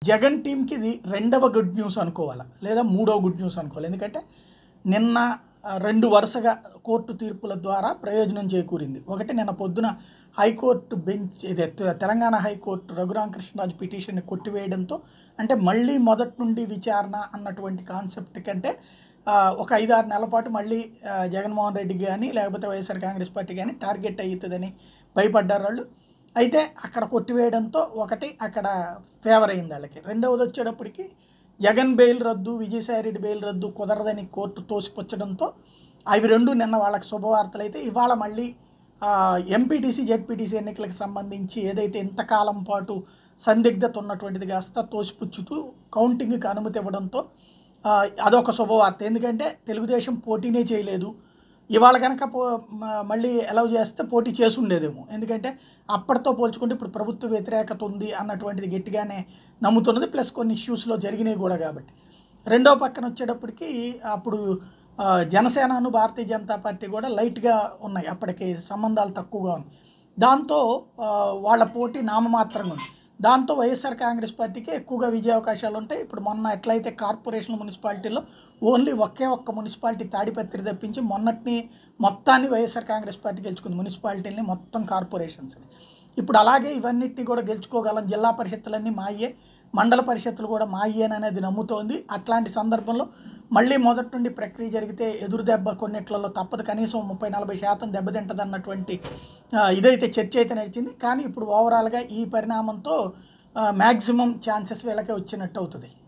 జగన్ టీంకి ఇది రెండవ గుడ్ న్యూస్ అనుకోవాలి లేదా మూడవ గుడ్ న్యూస్ అనుకోవాలి ఎందుకంటే నిన్న ఆ, రెండు వరుసగా కోర్టు తీర్పుల ద్వారా ప్రయోజనం చేకూరింది ఒకటి నిన్న పొద్దున హైకోర్టు బెంచ్ ఇది తె- తెలంగాణ హైకోర్టు రఘురామకృష్ణరాజు పిటిషన్ని కొట్టివేయడంతో అంటే మళ్ళీ మొదటి నుండి విచారణ అన్నటువంటి కాన్సెప్ట్ కంటే ఆ, ఒక ఐదు ఆరు నెలల పాటు మళ్ళీ ఆ, జగన్మోహన్ రెడ్డి కానీ లేకపోతే వైఎస్ఆర్ కాంగ్రెస్ పార్టీ కానీ టార్గెట్ అవుతుందని భయపడ్డారు వాళ్ళు అయితే అక్కడ కొట్టివేయడంతో ఒకటి అక్కడ ఫేవర్ అయింది వాళ్ళకి రెండవది వచ్చేటప్పటికి జగన్ బెయిల్ రద్దు విజయసాయిరెడ్డి బెయిల్ రద్దు కుదరదని కోర్టు తోసిపుచ్చడంతో అవి రెండు నిన్న వాళ్ళకి శుభవార్తలు అయితే ఇవాళ మళ్ళీ ఎంపీటీసీ జెడ్పీటీసీ ఎన్నికలకు సంబంధించి ఏదైతే ఇంతకాలం పాటు సందిగ్ధత ఉన్నటువంటిది కాస్త తోసిపుచ్చుతూ కౌంటింగ్కి అనుమతి ఇవ్వడంతో ఆ, అదొక శుభవార్త ఎందుకంటే తెలుగుదేశం పోటీనే చేయలేదు ఇవాళ కనుక పో మ- మళ్ళీ అలౌ చేస్తే పోటీ చేసి ఉండేదేమో ఎందుకంటే అప్పటితో పోల్చుకుంటే ఇప్పుడు ప్రభుత్వ వ్యతిరేకత ఉంది అన్నటువంటిది గట్టిగానే నమ్ముతున్నది ప్లస్ కొన్ని ఇష్యూస్లో జరిగినాయి కూడా కాబట్టి రెండో పక్కన వచ్చేటప్పటికి అప్పుడు ఆ, జనసేనను భారతీయ జనతా పార్టీ కూడా లైట్గా ఉన్నాయి అప్పటికి సంబంధాలు తక్కువగా ఉన్నాయి దాంతో ఆ, వాళ్ళ పోటీ నామమాత్రంగా ఉంది దాంతో వైఎస్ఆర్ కాంగ్రెస్ పార్టీకి ఎక్కువగా విజయ అవకాశాలు ఉంటాయి ఇప్పుడు మొన్న ఎట్లయితే కార్పొరేషన్ మున్సిపాలిటీలో ఓన్లీ ఒకే ఒక్క మున్సిపాలిటీ తాడిపత్రి తప్పించి మొన్నటిని మొత్తాన్ని వైఎస్ఆర్ కాంగ్రెస్ పార్టీ గెలుచుకుంది మున్సిపాలిటీని మొత్తం కార్పొరేషన్స్ని ఇప్పుడు అలాగే ఇవన్నిటిని కూడా గెలుచుకోగలం జిల్లా పరిషత్తులన్నీ మాయే మండల పరిషత్తులు కూడా మాయే అనేది నమ్ముతోంది అట్లాంటి సందర్భంలో మళ్ళీ మొదటి నుండి ప్రక్రియ జరిగితే ఎదురు దెబ్బ కొన్నిట్లలో తప్పదు కనీసం ముప్పై నలభై శాతం దెబ్బతింటది అన్నటువంటి ఆ, ఇదైతే చర్చ అయితే నడిచింది కానీ ఇప్పుడు ఓవరాల్గా ఈ పరిణామంతో మ్యాక్సిమం ఛాన్సెస్ వీళ్ళకే వచ్చినట్టు అవుతుంది